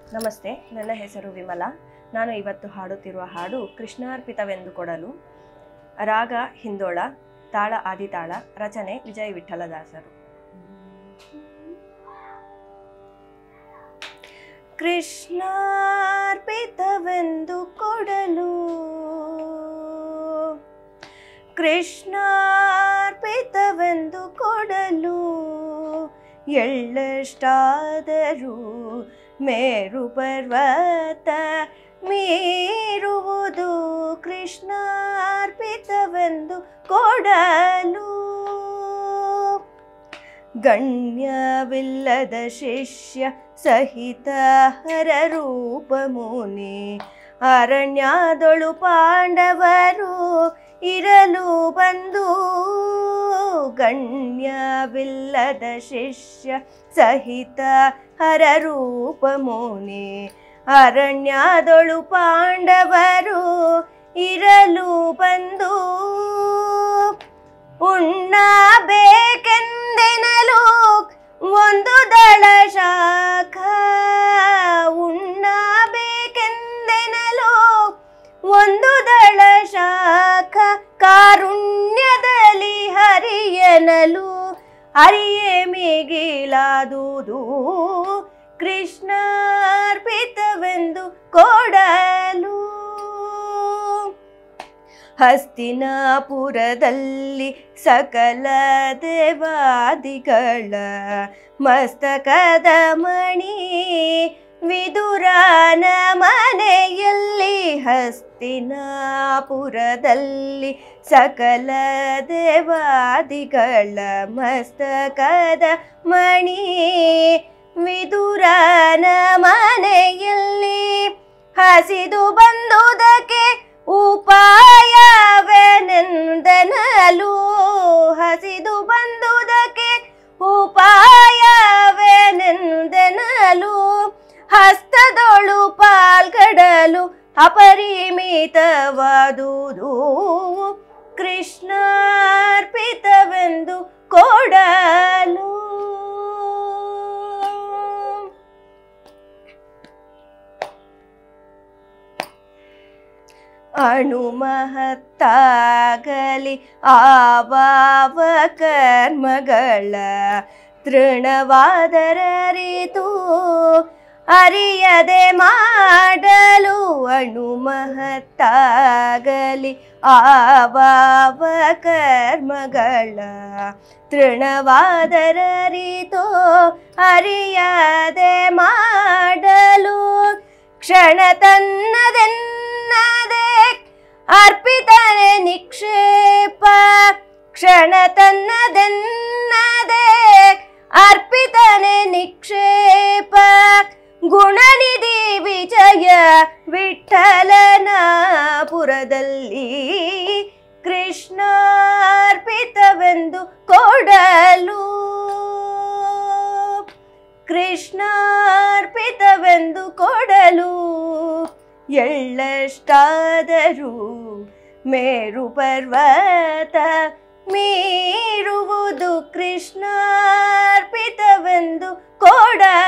ನಮಸ್ತೆ ನನ್ನ ಹೆಸರು ವಿಮಲಾ ನಾನು ಇವತ್ತು ಹಾಡುತ್ತಿರುವ ಹಾಡು ಕೃಷ್ಣಾರ್ಪಿತವೆಂದು ಕೊಡಲು ರಾಗ ಹಿಂದೋಳ ತಾಳ ಆದಿತಾಳ ರಚನೆ ವಿಜಯ ವಿಠಲದಾಸರು ಕೃಷ್ಣಾರ್ಪಿತವೆಂದು ಕೊಡಲು ಕೃಷ್ಣಾರ್ಪಿತವೆಂದು ಕೊಡಲು ಎಳ್ಳಷ್ಟಾದರೂ ಮೇರು ಪರ್ವತ ಮೀರುವುದು ಕೃಷ್ಣಾರ್ಪಿತವೆಂದು ಕೊಡಲು ಗಣ್ಯವಿಲ್ಲದ ಶಿಷ್ಯ ಸಹಿತ ಹರ ರೂಪ ಮುನಿ ಅರಣ್ಯದೊಳು ಪಾಂಡವರು ಇರಲು ಬಂದು ಗಣ್ಯವಿಲ್ಲದ ಶಿಷ್ಯ ಸಹಿತ ಹರ ರೂಪ ಮುನಿ ಅರಣ್ಯದೊಳು ಪಾಂಡವರು ಇರಲು ಬಂದು ಉಣ್ಣಬೇಕೆಂದೆನಲು ಒಂದು ದಳ ಶಾಖ ಉಣ್ಣಬೇಕೆಂದೆನಲು ಒಂದು ದಳ ಶಾಖ ಕಾರುಣ್ಯದಲ್ಲಿ ಹರಿಯನಲು ಹರಿಯೇ ಮಿಗಿಲಾದುದು ಕೃಷ್ಣಾರ್ಪಿತವೆಂದು ಕೊಡಲು ಹಸ್ತಿನಾಪುರದಲ್ಲಿ ಸಕಲ ದೇವಾದಿಗಳ ಮಸ್ತಕದ ಮಣಿ ವಿದುರಾನ ಮನೆಯಲ್ಲಿ ಹಸ್ತಿನಾಪುರದಲ್ಲಿ ಸಕಲ ದೇವಾದಿಗಳ ಮಸ್ತಕದ ಮಣಿ ವಿದುರಾನ ಮನೆಯಲ್ಲಿ ಹಸಿದು ಬಂದುದಕ್ಕೆ ಉಪಾಯವೆನೆಂದನಲು ಹಸಿದು ಬಂದುದಕ್ಕೆ ಉಪಾಯವೆನೆಂದನಲು ಹಸ್ತದೊಳು ಪಾಲ್ಗಡಲು ಅಪರಿಮಿತವಾದುದು ಕೃಷ್ಣಾರ್ಪಿತವೆಂದು ಕೊಡಲು ಅಣುಮಹತ್ತಾಗಲಿ ಆವಾವ ಕರ್ಮಗಳ ತೃಣವಾದರರಿತು ಅರಿಯದೆ ಮಾಡಲು ಅಣುಮಹತ್ತಾಗಲಿ ಆವಾವ ಕರ್ಮಗಳ ತೃಣವಾದರರಿತು ಅರಿಯದೆ ಮಾಡಲು ಕ್ಷಣ ತನ್ನದೆನ್ನದೆ ಅರ್ಪಿತನೆ ನಿಕ್ಷೇಪ ಕ್ಷಣ ತನ್ನದೆನ್ನದೆ ಅರ್ಪಿತನೆ ನಿಕ್ಷೇಪ ಗುಣನಿಧಿ ವಿಜಯ ವಿಠಲನ ಪುರದಲ್ಲಿ ಕೃಷ್ಣಾರ್ಪಿತವೆಂದು ಕೊಡಲು ಕೃಷ್ಣಾರ್ಪಿತವೆಂದು ಕೊಡಲು ಎಳ್ಳಷ್ಟಾದರೂ ಮೇರು ಪರ್ವತ ಮೀರುವುದು ಕೃಷ್ಣಾರ್ಪಿತವೆಂದು ಕೊಡಲು